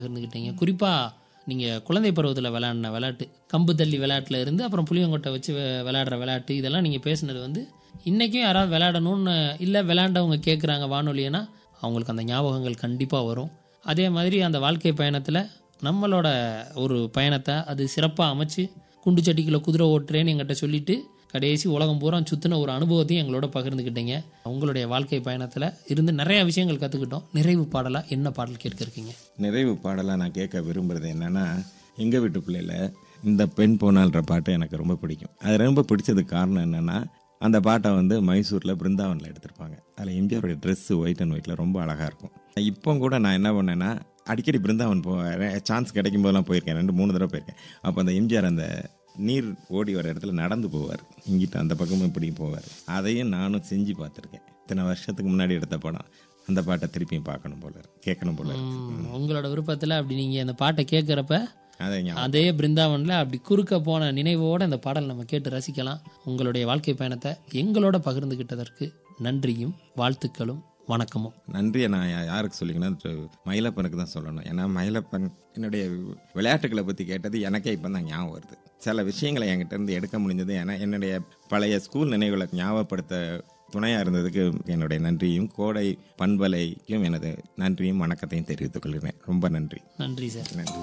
இருந்துக்கிட்டீங்க குறிப்பாக நீங்கள் குழந்தை பருவத்தில் விளையாடின விளையாட்டு கம்பு தள்ளி விளையாட்டுல இருந்து அப்புறம் புளியங்கொட்டை வச்சு வெ- விளையாடுற விளையாட்டு இதெல்லாம் நீங்கள் பேசுனது வந்து இன்றைக்கும் யாராவது விளையாடணும்னு இல்லை விளையாண்டவங்க கேட்குறாங்க வானொலினா அவங்களுக்கு அந்த ஞாபகங்கள் கண்டிப்பாக வரும் அதே மாதிரி அந்த வாழ்க்கை பயணத்தில் நம்மளோட ஒரு பயணத்தை அது சிறப்பாக அமைச்சு குண்டு சட்டிக்குள்ள குதிரை ஓட்டுறேன்னு எங்கிட்ட சொல்லிட்டு கடைசி உலகம் பூரா சுற்றின ஒரு அனுபவத்தையும் எங்களோட பகிர்ந்துக்கிட்டீங்க உங்களுடைய வாழ்க்கை பயணத்தில் இருந்து நிறைய விஷயங்கள் கற்றுக்கிட்டோம் நிறைவு பாடலாக என்ன பாடல் கேட்க இருக்கீங்க நிறைவு பாடலாக நான் கேட்க விரும்புகிறது என்னென்னா எங்கள் வீட்டு பிள்ளையில இந்த பெண் போனால்ன்ற பாட்டு எனக்கு ரொம்ப பிடிக்கும் அது ரொம்ப பிடிச்சதுக்கு காரணம் என்னென்னா அந்த பாட்டை வந்து மைசூரில் பிருந்தாவனில் எடுத்திருப்பாங்க அதில் எம்ஜிஆருடைய ட்ரெஸ்ஸு ஒயிட் அண்ட் ஒயிட்டில் ரொம்ப அழகாக இருக்கும் இப்போ கூட நான் என்ன பண்ணேன்னா அடிக்கடி பிருந்தாவன் போ சான்ஸ் கிடைக்கும் போதெல்லாம் போயிருக்கேன் ரெண்டு மூணு தடவை போயிருக்கேன் அப்போ அந்த எம்ஜிஆர் அந்த நீர் ஓடி வர இடத்துல நடந்து போவார் இங்கிட்ட அந்த பக்கமும் இப்படி போவார் அதையும் நானும் செஞ்சு பார்த்துருக்கேன் இத்தனை வருஷத்துக்கு முன்னாடி எடுத்த படம் அந்த பாட்டை திருப்பியும் பார்க்கணும் போல இருக்கு கேட்கணும் போல இருக்கு ம், உங்களோட விருப்பத்தில் அப்படி நீங்கள் அந்த பாட்டை கேட்குறப்ப அதை ஞாபகம் அதே பிருந்தாவனில் அப்படி குறுக்க போன நினைவோட இந்த பாடல் நம்ம கேட்டு ரசிக்கலாம் உங்களுடைய வாழ்க்கை பயணத்தை எங்களோட பகிர்ந்துக்கிட்டதற்கு நன்றியும் வாழ்த்துக்களும் வணக்கமும் நன்றியை நான் யா- யாருக்கு சொல்லிக்கணும் திரு மயிலப்பனுக்கு தான் சொல்லணும் ஏன்னா மயிலப்பன் என்னுடைய விளையாட்டுகளை பற்றி கேட்டது எனக்கே இப்போ தான் ஞாபகம் வருது சில விஷயங்களை என்கிட்ட இருந்து எடுக்க முடிஞ்சது ஏன்னா என்னுடைய பழைய ஸ்கூல் நினைவுகளை ஞாபகப்படுத்த துணையாக இருந்ததுக்கு என்னுடைய நன்றியும் கோடை பண்பலைக்கும் எனது நன்றியும் வணக்கத்தையும் தெரிவித்துக் கொள்கிறேன் ரொம்ப நன்றி நன்றி சார் நன்றி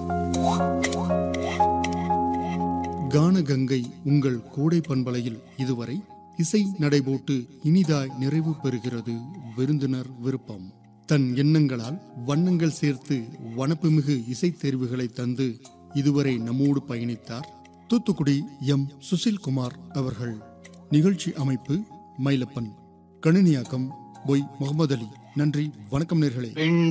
கானகங்கை உங்கள் கோடை பண்பலையில் இதுவரை இசை நடைபோட்டு இனிதாய் நிறைவு பெறுகிறது விருந்தினர் விருப்பம் தன் எண்ணங்களால் வண்ணங்கள் சேர்த்து வனப்புமிகு இசைத் தேர்வுகளை தந்து இதுவரை நம்மோடு பயணித்தார் தூத்துக்குடி எம் சுசில்குமார் அவர்கள் நிகழ்ச்சி அமைப்பு மயிலப்பன் கணினியாக்கம் பொய் முகமது அலி நன்றி வணக்கம் நேர்களே